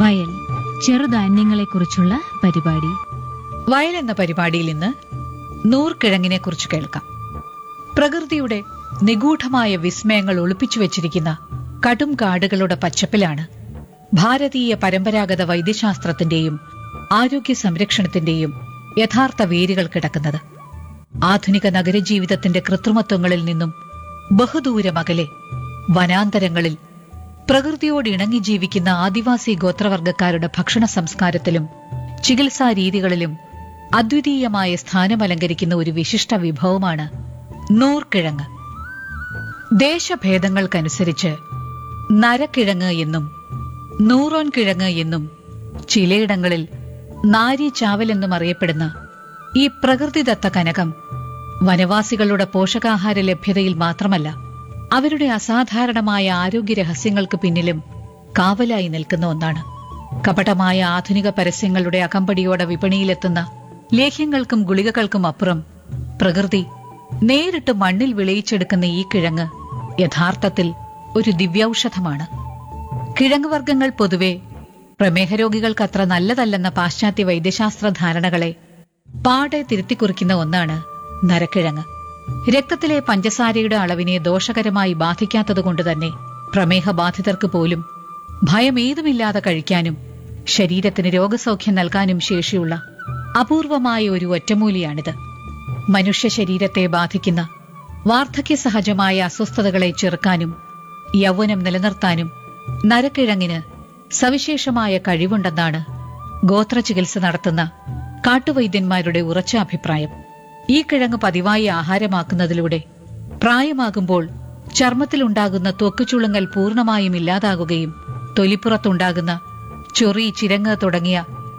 വയൽ ചെറുധാന്യങ്ങളെക്കുറിച്ചുള്ള പരിപാടി വയൽ എന്ന പരിപാടിയിൽ ഇന്ന് നൂർക്കിഴങ്ങിനെ കുറിച്ച് കേൾക്കാം പ്രകൃതിയുടെ നിഗൂഢമായ വിസ്മയങ്ങൾ ഒളിപ്പിച്ചു വെച്ചിരിക്കുന്ന കടും കാടുകളുടെ പച്ചപ്പിലാണ് ഭാരതീയ പരമ്പരാഗത വൈദ്യശാസ്ത്രത്തിന്റെയും ആരോഗ്യ സംരക്ഷണത്തിന്റെയും യഥാർത്ഥ വേരുകൾ കിടക്കുന്നത് ആധുനിക നഗരജീവിതത്തിന്റെ കൃത്രിമത്വങ്ങളിൽ നിന്നും ബഹുദൂരം അകലെ വനാന്തരങ്ങളിൽ പ്രകൃതിയോട് ഇണങ്ങി ജീവിക്കുന്ന ആദിവാസി ഗോത്രവർഗക്കാരുടെ ഭക്ഷണ സംസ്കാരത്തിലും ചികിത്സാ രീതികളിലും അദ്വിതീയമായ സ്ഥാനമലങ്കരിക്കുന്ന ഒരു വിശിഷ്ട വിഭവമാണ് നൂർക്കിഴങ്ങ് ദേശഭേദങ്ങൾക്കനുസരിച്ച് നരക്കിഴങ്ങ് എന്നും നൂറോൻ കിഴങ്ങ് എന്നും ചിലയിടങ്ങളിൽ നാരി ചാവൽ എന്നും അറിയപ്പെടുന്ന ഈ പ്രകൃതിദത്ത കനകം വനവാസികളുടെ പോഷകാഹാര ലഭ്യതയിൽ മാത്രമല്ല അവരുടെ അസാധാരണമായ ആരോഗ്യ രഹസ്യങ്ങൾക്ക് പിന്നിലും കാവലായി നിൽക്കുന്ന ഒന്നാണ് കപടമായ ആധുനിക പരസ്യങ്ങളുടെ അകമ്പടിയോടെ വിപണിയിലെത്തുന്ന ലേഹ്യങ്ങൾക്കും ഗുളികകൾക്കും അപ്പുറം പ്രകൃതി നേരിട്ട് മണ്ണിൽ വിളയിച്ചെടുക്കുന്ന ഈ കിഴങ്ങ് യഥാർത്ഥത്തിൽ ഒരു ദിവ്യൌഷധമാണ് കിഴങ്ങ് വർഗ്ഗങ്ങൾ പൊതുവെ പ്രമേഹ രോഗികൾക്ക് അത്ര നല്ലതല്ലെന്ന പാശ്ചാത്യ വൈദ്യശാസ്ത്ര ധാരണകളെ പാടെ തിരുത്തിക്കുറിക്കുന്ന ഒന്നാണ് നരക്കിഴങ്ങ് രക്തത്തിലെ പഞ്ചസാരയുടെ അളവിനെ ദോഷകരമായി ബാധിക്കാത്തതുകൊണ്ട് തന്നെ പ്രമേഹ ബാധിതർക്ക് പോലും ഭയമേതുമില്ലാതെ കഴിക്കാനും ശരീരത്തിന് രോഗസൗഖ്യം നൽകാനും ശേഷിയുള്ള അപൂർവമായ ഒരു ഒറ്റമൂലിയാണിത് മനുഷ്യ ശരീരത്തെ ബാധിക്കുന്ന വാർദ്ധക്യ സഹജമായ അസ്വസ്ഥതകളെ ചെറുക്കാനും യൗവനം നിലനിർത്താനും നരക്കിഴങ്ങിന് സവിശേഷമായ കഴിവുണ്ടെന്നാണ് ഗോത്രചികിത്സ നടത്തുന്ന കാട്ടുവൈദ്യന്മാരുടെ ഉറച്ച അഭിപ്രായം ഈ കിഴങ്ങ് പതിവായി ആഹാരമാക്കുന്നതിലൂടെ പ്രായമാകുമ്പോൾ ചർമ്മത്തിലുണ്ടാകുന്ന ത്വക്കുചുളുങ്ങൽ പൂർണ്ണമായും ഇല്ലാതാകുകയും തൊലിപ്പുറത്തുണ്ടാകുന്ന ചൊറി ചിരങ്ങ് തുടങ്ങിയ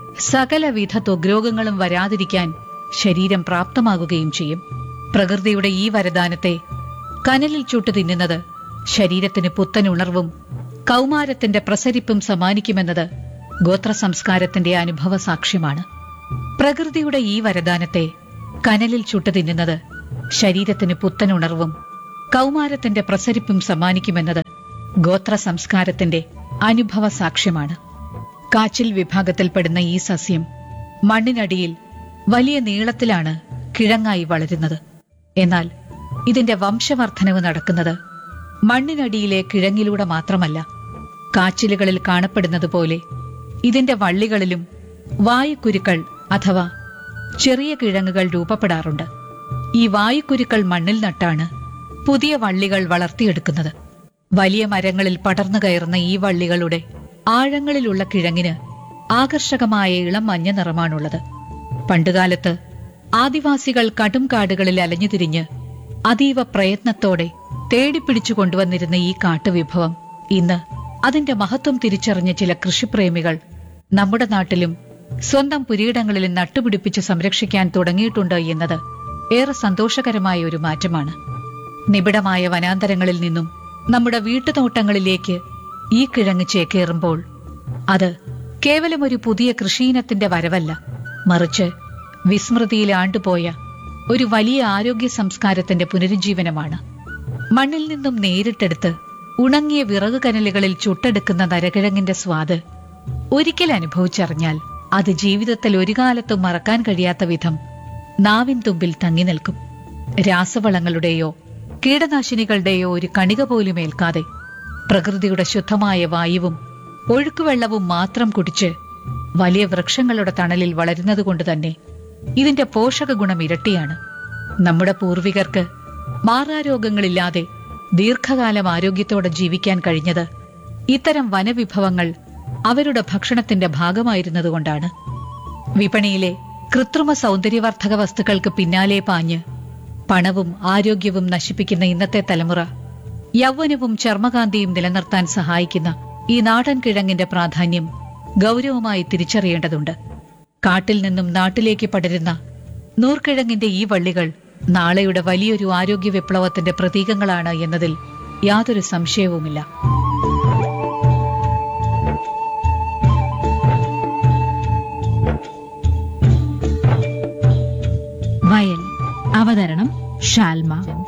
സകലവിധ ത്വഗ്രോഗങ്ങളും വരാതിരിക്കാൻ ശരീരം പ്രാപ്തമാകുകയും ചെയ്യും പ്രകൃതിയുടെ ഈ വരദാനത്തെ കനലിൽ ചുട്ടു തിന്നുന്നത് ശരീരത്തിന് പുത്തൻ ഉണർവും കൗമാരത്തിന്റെ പ്രസരിപ്പും സമ്മാനിക്കുമെന്നത് ഗോത്ര സംസ്കാരത്തിന്റെ അനുഭവ സാക്ഷ്യമാണ് പ്രകൃതിയുടെ ഈ വരദാനത്തെ കനലിൽ ചുട്ടു തിന്നുന്നത് ശരീരത്തിന് പുത്തൻ ഉണർവും കൗമാരത്തിന്റെ പ്രസരിപ്പും സമ്മാനിക്കുമെന്നത് ഗോത്ര സംസ്കാരത്തിന്റെ അനുഭവ സാക്ഷ്യമാണ് കാച്ചിൽ വിഭാഗത്തിൽപ്പെടുന്ന ഈ സസ്യം മണ്ണിനടിയിൽ വലിയ നീളത്തിലാണ് കിഴങ്ങായി വളരുന്നത് എന്നാൽ ഇതിന്റെ വംശവർദ്ധനവ് നടക്കുന്നത് മണ്ണിനടിയിലെ കിഴങ്ങിലൂടെ മാത്രമല്ല കാച്ചിലുകളിൽ കാണപ്പെടുന്നത് പോലെ ഇതിന്റെ വള്ളികളിലും വായുക്കുരുക്കൾ അഥവാ ചെറിയ കിഴങ്ങുകൾ രൂപപ്പെടാറുണ്ട് ഈ വായുക്കുരുക്കൾ മണ്ണിൽ നട്ടാണ് പുതിയ വള്ളികൾ വളർത്തിയെടുക്കുന്നത് വലിയ മരങ്ങളിൽ പടർന്നു കയറുന്ന ഈ വള്ളികളുടെ ആഴങ്ങളിലുള്ള കിഴങ്ങിന് ആകർഷകമായ ഇളം മഞ്ഞ നിറമാണുള്ളത് പണ്ടുകാലത്ത് ആദിവാസികൾ കടും കാടുകളിൽ അലഞ്ഞുതിരിഞ്ഞ് അതീവ പ്രയത്നത്തോടെ തേടിപ്പിടിച്ചു കൊണ്ടുവന്നിരുന്ന ഈ കാട്ടുവിഭവം ഇന്ന് അതിന്റെ മഹത്വം തിരിച്ചറിഞ്ഞ ചില കൃഷിപ്രേമികൾ നമ്മുടെ നാട്ടിലും സ്വന്തം പുരീടങ്ങളിലും നട്ടുപിടിപ്പിച്ച് സംരക്ഷിക്കാൻ തുടങ്ങിയിട്ടുണ്ട് എന്നത് ഏറെ സന്തോഷകരമായ ഒരു മാറ്റമാണ് നിബിഡമായ വനാന്തരങ്ങളിൽ നിന്നും നമ്മുടെ വീട്ടുതോട്ടങ്ങളിലേക്ക് ഈ കിഴങ്ങ് ചേക്കേറുമ്പോൾ അത് കേവലം ഒരു പുതിയ കൃഷിയിനത്തിന്റെ വരവല്ല മറിച്ച് വിസ്മൃതിയിൽ ആണ്ടുപോയ ഒരു വലിയ ആരോഗ്യ സംസ്കാരത്തിന്റെ പുനരുജ്ജീവനമാണ് മണ്ണിൽ നിന്നും നേരിട്ടെടുത്ത് ഉണങ്ങിയ വിറക് കനലുകളിൽ ചുട്ടെടുക്കുന്ന നരകിഴങ്ങിന്റെ സ്വാദ് ഒരിക്കൽ അനുഭവിച്ചറിഞ്ഞാൽ അത് ജീവിതത്തിൽ ഒരു കാലത്തും മറക്കാൻ കഴിയാത്ത വിധം നാവിൻ തുമ്പിൽ തങ്ങി നിൽക്കും രാസവളങ്ങളുടെയോ കീടനാശിനികളുടെയോ ഒരു കണിക പോലും ഏൽക്കാതെ പ്രകൃതിയുടെ ശുദ്ധമായ വായുവും ഒഴുക്കുവെള്ളവും മാത്രം കുടിച്ച് വലിയ വൃക്ഷങ്ങളുടെ തണലിൽ വളരുന്നതുകൊണ്ട് തന്നെ ഇതിന്റെ പോഷക ഗുണം ഇരട്ടിയാണ് നമ്മുടെ പൂർവികർക്ക് മാറാരോഗങ്ങളില്ലാതെ ദീർഘകാലം ആരോഗ്യത്തോടെ ജീവിക്കാൻ കഴിഞ്ഞത് ഇത്തരം വനവിഭവങ്ങൾ അവരുടെ ഭക്ഷണത്തിന്റെ ഭാഗമായിരുന്നതുകൊണ്ടാണ് വിപണിയിലെ കൃത്രിമ സൗന്ദര്യവർദ്ധക വസ്തുക്കൾക്ക് പിന്നാലെ പാഞ്ഞ് പണവും ആരോഗ്യവും നശിപ്പിക്കുന്ന ഇന്നത്തെ തലമുറ യൗവനവും ചർമ്മകാന്തിയും നിലനിർത്താൻ സഹായിക്കുന്ന ഈ നാടൻ കിഴങ്ങിന്റെ പ്രാധാന്യം ഗൗരവമായി തിരിച്ചറിയേണ്ടതുണ്ട് കാട്ടിൽ നിന്നും നാട്ടിലേക്ക് പടരുന്ന നൂർക്കിഴങ്ങിന്റെ ഈ വള്ളികൾ നാളെയുടെ വലിയൊരു ആരോഗ്യ വിപ്ലവത്തിന്റെ പ്രതീകങ്ങളാണ് എന്നതിൽ യാതൊരു സംശയവുമില്ല വയൽ അവതരണം ഷാൽമ